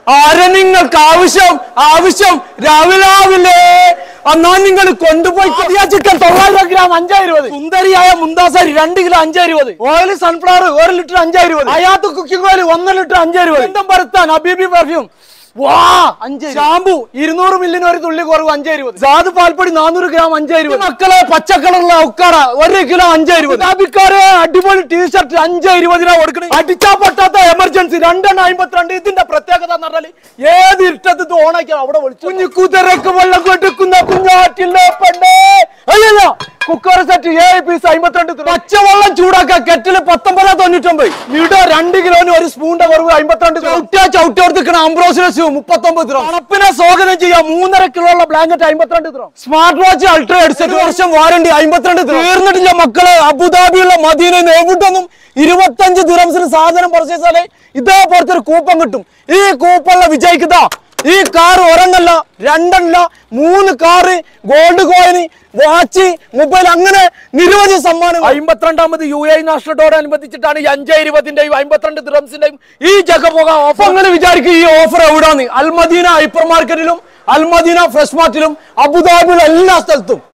ആരെ നിങ്ങൾക്ക് ആവശ്യം ആവശ്യം രാവിലെ എന്നാ നിങ്ങൾ കൊണ്ടുപോയി പുതിയ ചിക്കൻ തൊള്ളായിരം ഗ്രാം അഞ്ചായിരം ഇരുപത് സുന്ദരിയായ മുന്താസാരി രണ്ട് കിലോ അഞ്ചായിരം ഇരുപത് ഓയിൽ സൺഫ്ലവർ ഒരു ലിറ്റർ അഞ്ചായിരം ഇരുപത് അയാത്ത് കുക്കിംഗ് ഓയിൽ ഒന്നര ലിറ്റർ അഞ്ചായിരം ഇരുപത് എന്തും പരത്താൻ അബീബി പെർഫ്യൂം വാ അഞ്ച് ഷാമ്പു ഇരുന്നൂറ് മില്ലിന് ഒരു തുള്ളി കുറവ് അഞ്ചേ ഇരുപത് സാധു പാൽപ്പൊടി നാനൂറ് ഗ്രാം അഞ്ചേ ഇരുപത് മക്കളെ പച്ചക്കളറുള്ള ഉക്കാറ ഒരു കിലോ അഞ്ചേ ഇരുപത് ഗുലാബിക്കാരെ അടിപൊളി ടീഷർട്ട് അഞ്ചേ ഇരുപതിനാ കൊടുക്കണേ അടിച്ചാ പൊട്ടാത്ത എമർജൻസി രണ്ടെണ്ണം അമ്പത്തിരണ്ട് ഇതിന്റെ പ്രത്യേകത എന്ന് പറഞ്ഞാല് ഏത് ഇരുട്ടത്ത് ഇത് ഓണാക്കിയാൽ അവിടെ വിളിച്ചു കുഞ്ഞു കുതിരക്ക് വെള്ളം കൊടുക്കുന്ന കുഞ്ഞാറ്റില്ലേ പെണ്ണേ അയ്യല്ല കുക്കർ സെറ്റ് ഏഴ് പീസ് അമ്പത്തിരണ്ട് പച്ചവെള്ളം ചൂടാക്കുക കെറ്റില് പത്തൊമ്പത് തൊണ്ണൂറ്റൊമ്പത് ഇവിടെ രണ്ട് കിലോന് ഒരു സ്പൂണിന്റെ കുറവ് അമ്പത്തിരണ്ട് ചവിട്ടിയാ ചവിട്ടി കൊടുത്തിക്കണ അംബ്രോസിന് ഷൂ മുപ്പത്തൊമ്പത് രൂപ തണുപ്പിനെ സ്വാഗതം ചെയ്യാം മൂന്നര കിലോ ഉള്ള ബ്ലാങ്കറ്റ് അമ്പത്തിരണ്ട് രൂപ സ്മാർട്ട് വാച്ച് അൾട്രാ ഹെഡ്സെറ്റ് വർഷം വാറണ്ടി അമ്പത്തിരണ്ട് തീർന്നിട്ടില്ല മക്കളെ അബുദാബിയുള്ള മദീന എവിടൊന്നും ഇരുപത്തഞ്ച് ദിറംസിന് സാധനം പർച്ചേസ് ചെയ്താലേ ഇതേപോലത്തെ ഒരു കൂപ്പൺ കിട്ടും ഈ കൂപ്പണിലെ വിജയിക്കുന്നതാ ഈ കാർ ഒരെണ്ണല്ല രണ്ടെണ്ണല്ല മൂന്ന് car gold coin watch mobile അങ്ങനെ നിരവധി സമ്മാനം അമ്പത്തിരണ്ടാമത് യു എ നാഷണലോടനുബന്ധിച്ചിട്ടാണ് ഈ അഞ്ചേ ഇരുപതിന്റെയും അമ്പത്തിരണ്ട് ദിറംസിന്റെയും ഈ ജഗപോക ഓഫർ അങ്ങനെ വിചാരിക്കും ഈ ഓഫർ എവിടാന്ന് അൽമദീന ഹൈപ്പർ മാർക്കറ്റിലും അൽമദീന ഫ്രഷ് മാർട്ടിലും അബുദാബിയിലും എല്ലാ സ്ഥലത്തും